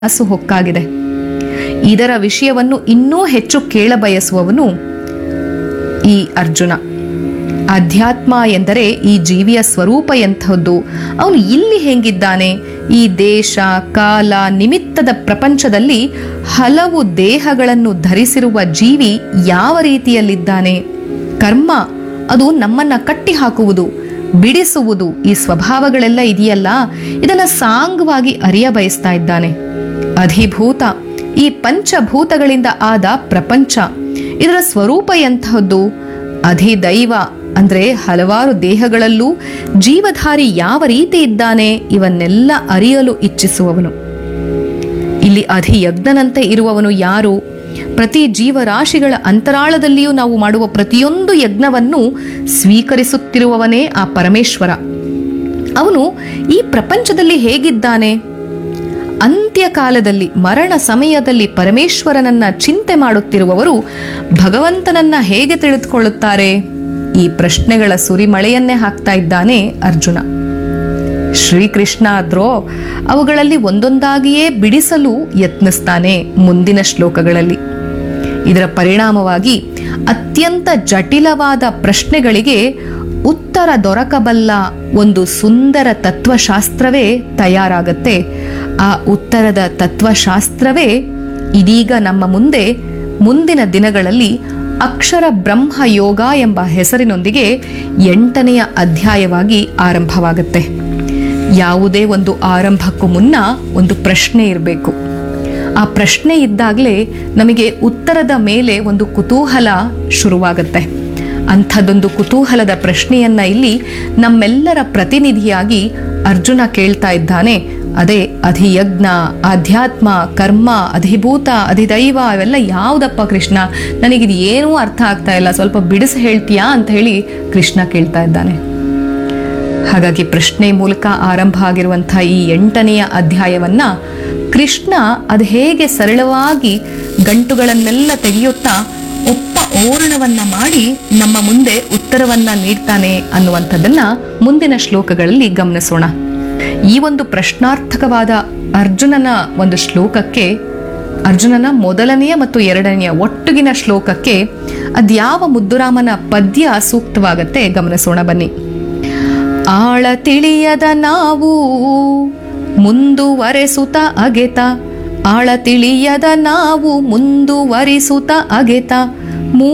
ಹಸು ಹೊಕ್ಕಾಗಿದೆ ಇದರ ವಿಷಯವನ್ನು ಇನ್ನೂ ಹೆಚ್ಚು ಕೇಳಬಯಸುವವನು ಈ ಅರ್ಜುನ ಅಧ್ಯಾತ್ಮ ಎಂದರೆ ಈ ಜೀವಿಯ ಸ್ವರೂಪ ಎಂಥದ್ದು ಅವನು ಇಲ್ಲಿ ಹೆಂಗಿದ್ದಾನೆ ಈ ದೇಶ ಕಾಲ ನಿಮಿತ್ತದ ಪ್ರಪಂಚದಲ್ಲಿ ಹಲವು ದೇಹಗಳನ್ನು ಧರಿಸಿರುವ ಜೀವಿ ಯಾವ ರೀತಿಯಲ್ಲಿದ್ದಾನೆ ಕರ್ಮ ಅದು ನಮ್ಮನ್ನ ಕಟ್ಟಿ ಹಾಕುವುದು ಬಿಡಿಸುವುದು ಈ ಸ್ವಭಾವಗಳೆಲ್ಲ ಇದೆಯಲ್ಲ ಇದನ್ನ ಸಾಂಗವಾಗಿ ಅರಿಯ ಬಯಸ್ತಾ ಇದ್ದಾನೆ ಅಧಿಭೂತ ಈ ಪಂಚಭೂತಗಳಿಂದ ಆದ ಪ್ರಪಂಚ ಇದರ ಸ್ವರೂಪ ಎಂತಹದ್ದು ಅಧಿದೈವ ಅಂದ್ರೆ ಹಲವಾರು ದೇಹಗಳಲ್ಲೂ ಜೀವಧಾರಿ ಯಾವ ರೀತಿ ಇದ್ದಾನೆ ಇವನ್ನೆಲ್ಲ ಅರಿಯಲು ಇಚ್ಛಿಸುವವನು ಇಲ್ಲಿ ಅಧಿಯಜ್ಞನಂತೆ ಇರುವವನು ಯಾರು ಪ್ರತಿ ಜೀವರಾಶಿಗಳ ಅಂತರಾಳದಲ್ಲಿಯೂ ನಾವು ಮಾಡುವ ಪ್ರತಿಯೊಂದು ಯಜ್ಞವನ್ನು ಸ್ವೀಕರಿಸುತ್ತಿರುವವನೇ ಆ ಪರಮೇಶ್ವರ ಅವನು ಈ ಪ್ರಪಂಚದಲ್ಲಿ ಹೇಗಿದ್ದಾನೆ ಅಂತ್ಯಕಾಲದಲ್ಲಿ ಮರಣ ಸಮಯದಲ್ಲಿ ಪರಮೇಶ್ವರನನ್ನ ಚಿಂತೆ ಮಾಡುತ್ತಿರುವವರು ಭಗವಂತನನ್ನ ಹೇಗೆ ತಿಳಿದುಕೊಳ್ಳುತ್ತಾರೆ ಈ ಪ್ರಶ್ನೆಗಳ ಸುರಿಮಳೆಯನ್ನೇ ಹಾಕ್ತಾ ಇದ್ದಾನೆ ಅರ್ಜುನ ಶ್ರೀಕೃಷ್ಣ ಆದ್ರೋ ಅವುಗಳಲ್ಲಿ ಒಂದೊಂದಾಗಿಯೇ ಬಿಡಿಸಲು ಯತ್ನಿಸ್ತಾನೆ ಮುಂದಿನ ಶ್ಲೋಕಗಳಲ್ಲಿ ಇದರ ಪರಿಣಾಮವಾಗಿ ಅತ್ಯಂತ ಜಟಿಲವಾದ ಪ್ರಶ್ನೆಗಳಿಗೆ ಉತ್ತರ ದೊರಕಬಲ್ಲ ಒಂದು ಸುಂದರ ತತ್ವಶಾಸ್ತ್ರವೇ ತಯಾರಾಗತ್ತೆ ಆ ಉತ್ತರದ ತತ್ವಶಾಸ್ತ್ರವೇ ಇದೀಗ ನಮ್ಮ ಮುಂದೆ ಮುಂದಿನ ದಿನಗಳಲ್ಲಿ ಅಕ್ಷರ ಬ್ರಹ್ಮ ಯೋಗ ಎಂಬ ಹೆಸರಿನೊಂದಿಗೆ ಎಂಟನೆಯ ಅಧ್ಯಾಯವಾಗಿ ಆರಂಭವಾಗುತ್ತೆ ಯಾವುದೇ ಒಂದು ಆರಂಭಕ್ಕೂ ಮುನ್ನ ಒಂದು ಪ್ರಶ್ನೆ ಇರಬೇಕು ಆ ಪ್ರಶ್ನೆ ಇದ್ದಾಗಲೇ ನಮಗೆ ಉತ್ತರದ ಮೇಲೆ ಒಂದು ಕುತೂಹಲ ಶುರುವಾಗುತ್ತೆ ಅಂಥದ್ದೊಂದು ಕುತೂಹಲದ ಪ್ರಶ್ನೆಯನ್ನ ಇಲ್ಲಿ ನಮ್ಮೆಲ್ಲರ ಪ್ರತಿನಿಧಿಯಾಗಿ ಅರ್ಜುನ ಕೇಳ್ತಾ ಇದ್ದಾನೆ ಅದೇ ಅಧಿಯಜ್ಞ ಆಧ್ಯಾತ್ಮ ಕರ್ಮ ಅಧಿಭೂತ ಅಧಿದೈವ ಇವೆಲ್ಲ ಯಾವುದಪ್ಪ ಕೃಷ್ಣ ನನಗಿದು ಏನೂ ಅರ್ಥ ಆಗ್ತಾ ಇಲ್ಲ ಸ್ವಲ್ಪ ಬಿಡಿಸಿ ಹೇಳ್ತೀಯಾ ಅಂತ ಹೇಳಿ ಕೃಷ್ಣ ಕೇಳ್ತಾ ಇದ್ದಾನೆ ಹಾಗಾಗಿ ಪ್ರಶ್ನೆ ಮೂಲಕ ಆರಂಭ ಆಗಿರುವಂತಹ ಈ ಎಂಟನೆಯ ಅಧ್ಯಾಯವನ್ನ ಕೃಷ್ಣ ಅದು ಹೇಗೆ ಸರಳವಾಗಿ ಗಂಟುಗಳನ್ನೆಲ್ಲ ತೆಗೆಯುತ್ತಾ ಒಪ್ಪ ಓರಣವನ್ನ ಮಾಡಿ ನಮ್ಮ ಮುಂದೆ ಉತ್ತರವನ್ನ ನೀಡ್ತಾನೆ ಅನ್ನುವಂಥದ್ದನ್ನ ಮುಂದಿನ ಶ್ಲೋಕಗಳಲ್ಲಿ ಗಮನಿಸೋಣ ಈ ಒಂದು ಪ್ರಶ್ನಾರ್ಥಕವಾದ ಅರ್ಜುನನ ಒಂದು ಶ್ಲೋಕಕ್ಕೆ ಅರ್ಜುನನ ಮೊದಲನೆಯ ಮತ್ತು ಎರಡನೆಯ ಒಟ್ಟುಗಿನ ಶ್ಲೋಕಕ್ಕೆ ಅದ್ಯಾವ ಮುದ್ದುರಾಮನ ಪದ್ಯ ಸೂಕ್ತವಾಗತ್ತೆ ಗಮನಿಸೋಣ ಬನ್ನಿ ಆಳ ತಿಳಿಯದ ನಾವು ಮುಂದುವರೆಸುತ್ತ ಅಗೆತ ಆಳ ತಿಳಿಯದ ನಾವು ಮುಂದುವರಿಸುತ್ತ ಅಗೆತ